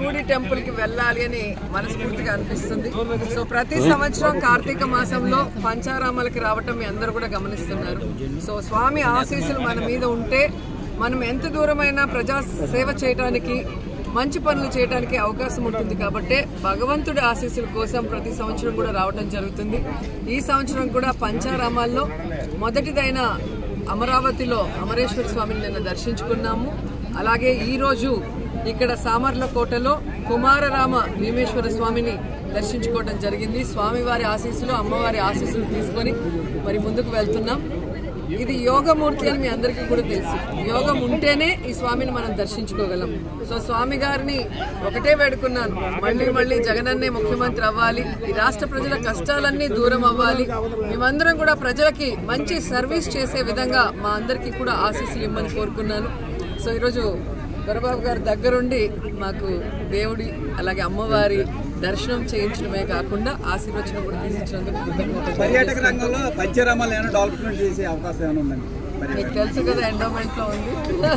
శివుడి టెంపుల్ కి వెళ్ళాలి అని మనస్ఫూర్తిగా అనిపిస్తుంది సో ప్రతి సంవత్సరం కార్తీక మాసంలో పంచారామాలకి రావటం మీ అందరూ కూడా గమనిస్తున్నారు సో స్వామి ఆశీస్సులు మన మీద ఉంటే మనం ఎంత దూరమైనా ప్రజా సేవ చేయడానికి మంచి పనులు చేయడానికి అవకాశం ఉంటుంది కాబట్టి భగవంతుడి ఆశీస్సుల కోసం ప్రతి సంవత్సరం కూడా రావటం జరుగుతుంది ఈ సంవత్సరం కూడా పంచారామాల్లో మొదటిదైన అమరావతిలో అమరేశ్వర స్వామిని నిన్న దర్శించుకున్నాము అలాగే ఈ రోజు ఇక్కడ సామర్లకోటలో కుమారరామ భీమేశ్వర స్వామిని దర్శించుకోవడం జరిగింది స్వామివారి ఆశీస్సులు అమ్మవారి ఆశీస్సులు తీసుకొని మరి ముందుకు వెళ్తున్నాం ఇది యోగమూర్తి అని మీ అందరికీ కూడా తెలుసు యోగం ఉంటేనే ఈ స్వామిని మనం దర్శించుకోగలం సో స్వామి గారిని ఒకటే వేడుకున్నాను మళ్ళీ మళ్ళీ జగనన్నే ముఖ్యమంత్రి అవ్వాలి ఈ రాష్ట్ర ప్రజల కష్టాలన్నీ దూరం అవ్వాలి మేమందరం కూడా ప్రజలకి మంచి సర్వీస్ చేసే విధంగా మా అందరికీ కూడా ఆశీస్సులు ఇమ్మని కోరుకున్నాను సో ఈరోజు దొరబాబు గారి దగ్గరుండి మాకు దేవుడి అలాగే అమ్మవారి దర్శనం చేయించడమే కాకుండా ఆశీర్వచనం కూడా తీసిచ్చినందుకు కృతజ్ఞతలు పర్యాటక రంగంలో పంచరామాలు ఏమైనా డెవలప్మెంట్ చేసే అవకాశం ఏమైనా ఉందండి మరి మీకు తెలుసు కదా ఎండోమెంట్ లో ఉంది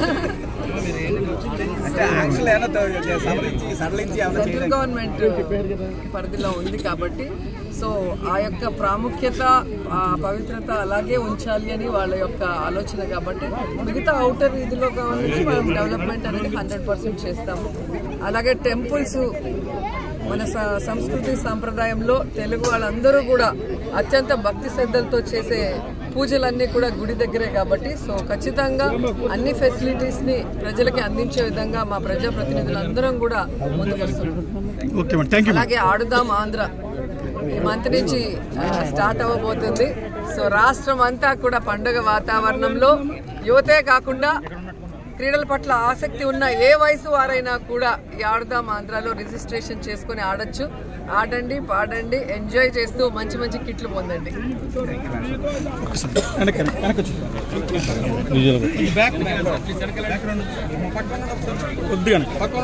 అంటే ఆంక్షలు ఏమైనా తో- సవరించి సడలించి ఏమైనా సెంట్రల్ చేయడానికి గవర్నమెంట్ పరిధిలో ఉంది కాబట్టి సో ఆ యొక్క ప్రాముఖ్యత ఆ పవిత్రత అలాగే ఉంచాలి అని వాళ్ళ యొక్క ఆలోచన కాబట్టి మిగతా అవుటర్ వీధిలో కావాలంటే మనం డెవలప్మెంట్ అనేది హండ్రెడ్ పర్సెంట్ చేస్తాము అలాగే టెంపుల్స్ మన స- సంస్కృతి సాంప్రదాయంలో తెలుగు వాళ్ళందరూ కూడా అత్యంత భక్తి శ్రద్ధలతో చేసే పూజలన్నీ కూడా గుడి దగ్గరే కాబట్టి సో ఖచ్చితంగా అన్ని ఫెసిలిటీస్ ని ప్రజలకి అందించే విధంగా మా ప్రజాప్రతినిధులందరం కూడా ముందుకొస్తున్నాం ఓకే మేడం థ్యాంక్ యూ అలాగే ఆడుదాం ఆంధ్ర ఈ మంత్ నుంచి ఆ, స్టార్ట్ అవ్వబోతుంది సో రాష్ట్రం అంతా కూడా పండుగ వాతావరణంలో యువతే కాకుండా క్రీడల పట్ల ఆసక్తి ఉన్న ఏ వయసు వారైనా కూడా ఈ ఆడుదాం ఆంధ్రాలో రిజిస్ట్రేషన్ చేసుకుని ఆడొచ్చు ఆడండి పాడండి ఎంజాయ్ చేస్తూ మంచి మంచి కిట్లు పొందండి వెనక్కి వెనక్కి వచ్చి కొద్దిగా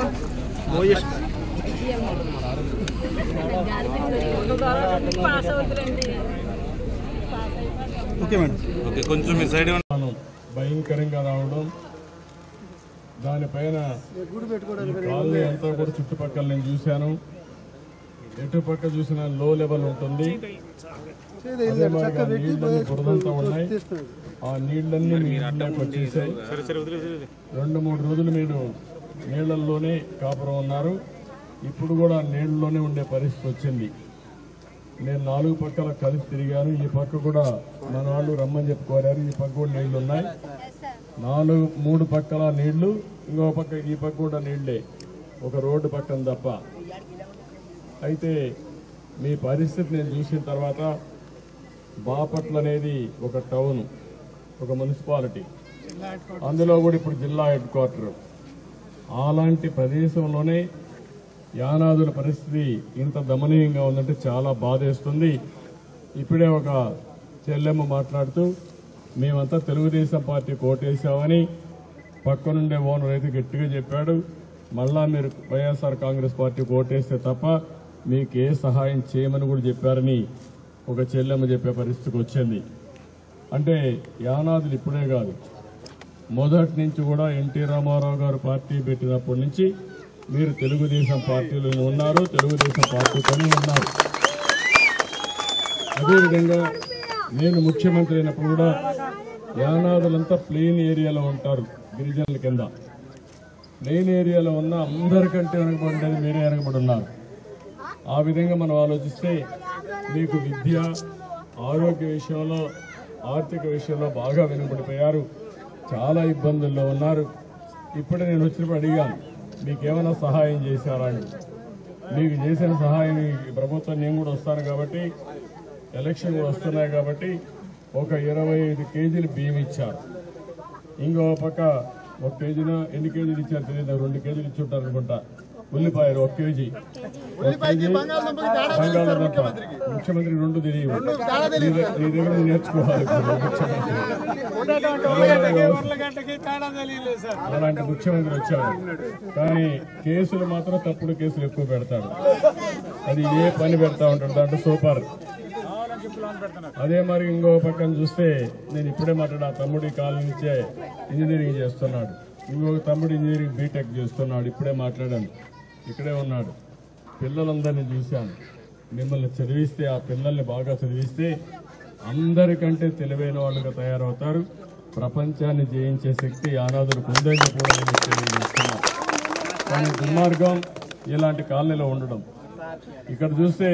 ఓకే మేడం ఓకే కొంచెం మీ సైడ్ తుఫాను భయంకరంగా రావడం దానిపైన ఈ కాలనీ అంతా కూడా చుట్టుపక్కల నేను చూశాను ఎటుపక్క చూసినా లో లెవెల్ ఉంటుంది అదే మాదిరిగా నీళ్ళన్నీ బురదంతా ఉన్నాయి ఆ నీళ్ళన్నీ మీ ఇంట్లోకి వచ్చేసాయి రెండు మూడు రోజులు మీరు నీళ్ళల్లోనే కాపురం ఉన్నారు ఇప్పుడు కూడా నీళ్ళలోనే ఉండే పరిస్థితి వచ్చింది నేను నాలుగు పక్కల కలిసి తిరిగాను ఈ పక్క కూడా మన వాళ్ళు రమ్మని చెప్పి కోరారు ఈ పక్క కూడా నీళ్లు ఉన్నాయి నాలుగు మూడు పక్కల నీళ్లు ఇంకో పక్క ఈ పక్క కూడా నీళ్లే ఒక రోడ్డు పక్కన తప్ప అయితే మీ పరిస్థితి నేను చూసిన తర్వాత బాపట్ల అనేది ఒక టౌన్ ఒక మున్సిపాలిటీ అందులో కూడా ఇప్పుడు జిల్లా హెడ్ క్వార్టర్ అలాంటి ప్రదేశంలోనే యానాదుల పరిస్థితి ఇంత దమనీయంగా ఉందంటే చాలా బాధేస్తుంది ఇప్పుడే ఒక చెల్లెమ్మ మాట్లాడుతూ మేమంతా తెలుగుదేశం పార్టీ కోటేశామని పక్కనుండే ఓనర్ అయితే గట్టిగా చెప్పాడు మళ్ళా మీరు వైఎస్ఆర్ కాంగ్రెస్ పార్టీ కోటేస్తే తప్ప మీకు ఏ సహాయం చేయమని కూడా చెప్పారని ఒక చెల్లెమ్మ చెప్పే పరిస్థితికి వచ్చింది అంటే యానాదులు ఇప్పుడే కాదు మొదటి నుంచి కూడా ఎన్టీ రామారావు గారు పార్టీ పెట్టినప్పటి నుంచి మీరు తెలుగుదేశం పార్టీలో ఉన్నారు తెలుగుదేశం పార్టీతోనే ఉన్నారు అదేవిధంగా నేను ముఖ్యమంత్రి అయినప్పుడు కూడా యానాదులంతా ప్లెయిన్ ఏరియాలో ఉంటారు గిరిజనుల కింద ప్లెయిన్ ఏరియాలో ఉన్న అందరికంటే వెనకబడి మీరే వెనకబడి ఉన్నారు ఆ విధంగా మనం ఆలోచిస్తే మీకు విద్య ఆరోగ్య విషయంలో ఆర్థిక విషయంలో బాగా వెనుకబడిపోయారు చాలా ఇబ్బందుల్లో ఉన్నారు ఇప్పుడే నేను వచ్చినప్పుడు అడిగాను మీకేమైనా సహాయం చేశారా అని మీకు చేసిన సహాయం ఈ ప్రభుత్వం నేను కూడా వస్తాను కాబట్టి ఎలక్షన్ కూడా వస్తున్నాయి కాబట్టి ఒక ఇరవై ఐదు కేజీలు బియ్యం ఇచ్చారు ఇంకో పక్క ఒక కేజీన ఎన్ని కేజీలు ఇచ్చారు తెలియదు రెండు కేజీలు ఇచ్చి ఉంటారు అనుకుంటా ఉల్లిపాయలు ఒక కేజీ ఒక కేజీ బంగాళాదుంప ముఖ్యమంత్రి రెండు తెలియవు నీ దగ్గ- నీ దగ్గర నేర్చుకోవాలి ఇప్పుడు ముఖ్యమంత్రి అలాంటి ముఖ్యమంత్రి వచ్చాడు కానీ కేసులు మాత్రం తప్పుడు కేసులు ఎక్కువ పెడతాడు అది ఏ పని పెడతా ఉంటాడు దాంట్లో సూపర్ అదే మరి ఇంకో పక్కన చూస్తే నేను ఇప్పుడే మాట్లాడా ఆ తమ్ముడి కాలం నుంచే ఇంజనీరింగ్ చేస్తున్నాడు ఇంకొక తమ్ముడు ఇంజనీరింగ్ బీటెక్ చేస్తున్నాడు ఇప్పుడే మాట్లాడాను ఇక్కడే ఉన్నాడు పిల్లలందరినీ చూశాను మిమ్మల్ని చదివిస్తే ఆ పిల్లల్ని బాగా చదివిస్తే అందరికంటే తెలివైన వాళ్ళుగా తయారవుతారు ప్రపంచాన్ని జయించే శక్తి ఆనాదులకు ఉందని కూడా నేను తెలియజేస్తున్నాను కానీ దుర్మార్గం ఇలాంటి కాలనీలో ఉండడం ఇక్కడ చూస్తే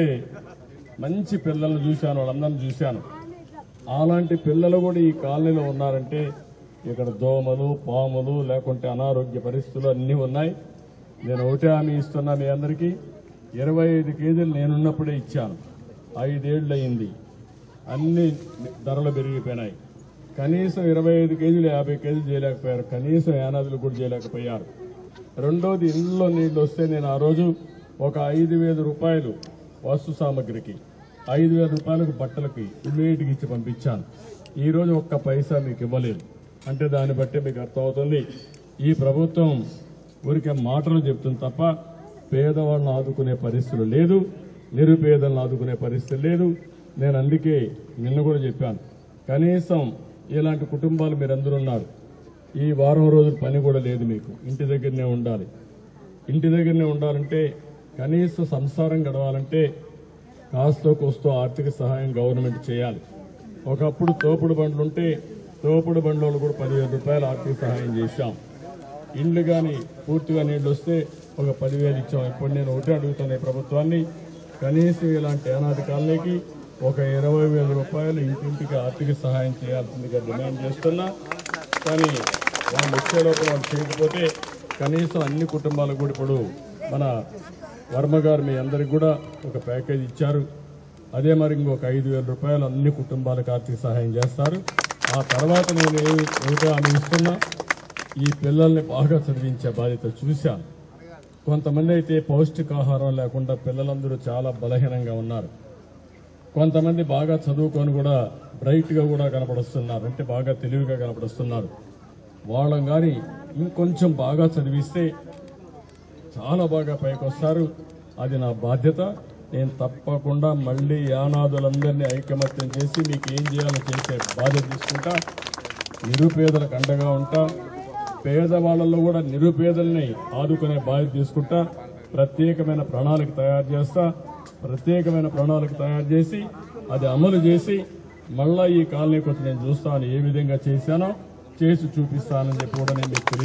మంచి పిల్లల్ని చూశాను వాళ్ళందరిని చూశాను అలాంటి పిల్లలు కూడా ఈ కాలనీలో ఉన్నారంటే ఇక్కడ దోమలు పాములు లేకుంటే అనారోగ్య పరిస్థితులు అన్నీ ఉన్నాయి నేను ఒకటే హామీ ఇస్తున్నా మీ అందరికీ ఇరవై ఐదు కేజీలు నేనున్నప్పుడే ఇచ్చాను ఐదేళ్ళు అయింది అన్ని ధరలు పెరిగిపోయినాయి కనీసం ఇరవై ఐదు కేజీలు యాభై కేజీలు చేయలేకపోయారు కనీసం యానాదులు కూడా చేయలేకపోయారు రెండోది ఇంట్లో నీళ్ళు వస్తే నేను ఆ రోజు ఒక ఐదు వేల రూపాయలు వస్తు సామాగ్రికి ఐదు వేల రూపాయలకు బట్టలకి ఇమ్మీడియట్గా ఇచ్చి పంపించాను ఈ రోజు ఒక్క పైసా మీకు ఇవ్వలేదు అంటే దాన్ని బట్టి మీకు అర్థమవుతుంది ఈ ప్రభుత్వం ఊరికే మాటలు చెప్తుంది తప్ప పేదవాళ్ళని ఆదుకునే పరిస్థితులు లేదు నిరుపేదలను ఆదుకునే పరిస్థితి లేదు నేను అందుకే నిన్న కూడా చెప్పాను కనీసం ఇలాంటి కుటుంబాలు మీరందరూ ఉన్నారు ఈ వారం రోజులు పని కూడా లేదు మీకు ఇంటి దగ్గరనే ఉండాలి ఇంటి దగ్గరనే ఉండాలంటే కనీస సంసారం గడవాలంటే కాస్తో కోస్తో ఆర్థిక సహాయం గవర్నమెంట్ చేయాలి ఒకప్పుడు తోపుడు బండ్లు ఉంటే తోపుడు బండ్లలో కూడా పదివేల రూపాయలు ఆర్థిక సహాయం చేశాం ఇండ్లు కానీ పూర్తిగా నీళ్లు వస్తే ఒక పదివేలు ఇచ్చాం ఇప్పుడు నేను ఒకటే అడుగుతాను ఈ ప్రభుత్వాన్ని కనీసం ఇలాంటి అనాథ కాలనీకి ఒక ఇరవై వేల రూపాయలు ఇంటింటికి ఆర్థిక సహాయం చేయాల్సిందిగా డిమాండ్ చేస్తున్నా కానీ వాళ్ళు వచ్చే లోపల వాళ్ళు చేయకపోతే కనీసం అన్ని కుటుంబాలకు కూడా ఇప్పుడు మన వర్మ గారు మీ అందరికి కూడా ఒక ప్యాకేజ్ ఇచ్చారు అదే మరి ఇంకొక ఐదు వేల రూపాయలు అన్ని కుటుంబాలకు ఆర్థిక సహాయం చేస్తారు ఆ తర్వాత నేను ఏ- ఏదో ఆమె ఇస్తున్నా ఈ పిల్లల్ని బాగా చదివించే బాధ్యత చూశాను కొంతమంది అయితే పౌష్టికాహారం లేకుండా పిల్లలందరూ చాలా బలహీనంగా ఉన్నారు కొంతమంది బాగా చదువుకొని కూడా బ్రైట్ గా కూడా కనపడుస్తున్నారు అంటే బాగా తెలివిగా కనపడుస్తున్నారు వాళ్ళని కానీ ఇంకొంచెం బాగా చదివిస్తే చాలా బాగా పైకి వస్తారు అది నా బాధ్యత నేను తప్పకుండా మళ్ళీ యానాదులందరినీ ఐకమత్యం చేసి మీకు ఏం చేయాలో చేసే బాధ్యత తీసుకుంటా నిరుపేదలకు అండగా ఉంటా పేదవాళ్ళలో కూడా నిరుపేదల్ని ఆదుకునే బాధ్యత తీసుకుంటా ప్రత్యేకమైన ప్రణాళిక తయారు చేస్తా ప్రత్యేకమైన ప్రణాళిక తయారు చేసి అది అమలు చేసి మళ్ళా ఈ కాలనీకి వచ్చి నేను చూస్తాను ఏ విధంగా చేశానో చేసి చూపిస్తానని చెప్పి కూడా నేను మీకు తెలియ